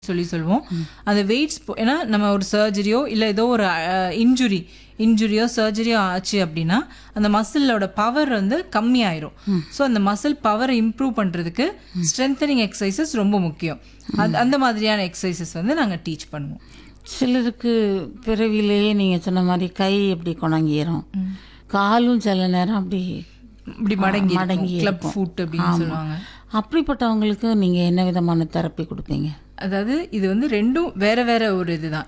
சொல்லி சொல்லுவோம் அந்த வெயிட்ஸ் ஏன்னா நம்ம ஒரு சர்ஜரியோ இல்லை ஏதோ ஒரு இன்ஜுரி இன்ஜுரியோ சர்ஜரியோ ஆச்சு அப்படின்னா அந்த மசிலோட பவர் வந்து கம்மியாயிரும் ஸோ அந்த மசில் பவரை இம்ப்ரூவ் பண்ணுறதுக்கு ஸ்ட்ரென்தனிங் எக்ஸசைசஸ் ரொம்ப முக்கியம் அது அந்த மாதிரியான எக்ஸசைசஸ் வந்து நாங்கள் டீச் பண்ணுவோம் சிலருக்கு பிறவிலேயே நீங்கள் சொன்ன மாதிரி கை அப்படி கொணங்கிரும் காலும் சில நேரம் அப்படி இப்படி மடங்கி மடங்கி கிளப் இருக்கும். ஃபுட் அப்படின்னு ஆமா. சொல்லுவாங்க அப்படிப்பட்டவங்களுக்கு நீங்கள் என்ன விதமான தெரப்பி கொடுப்பீங்க அதாவது இது வந்து ரெண்டும் வேற வேற ஒரு இதுதான்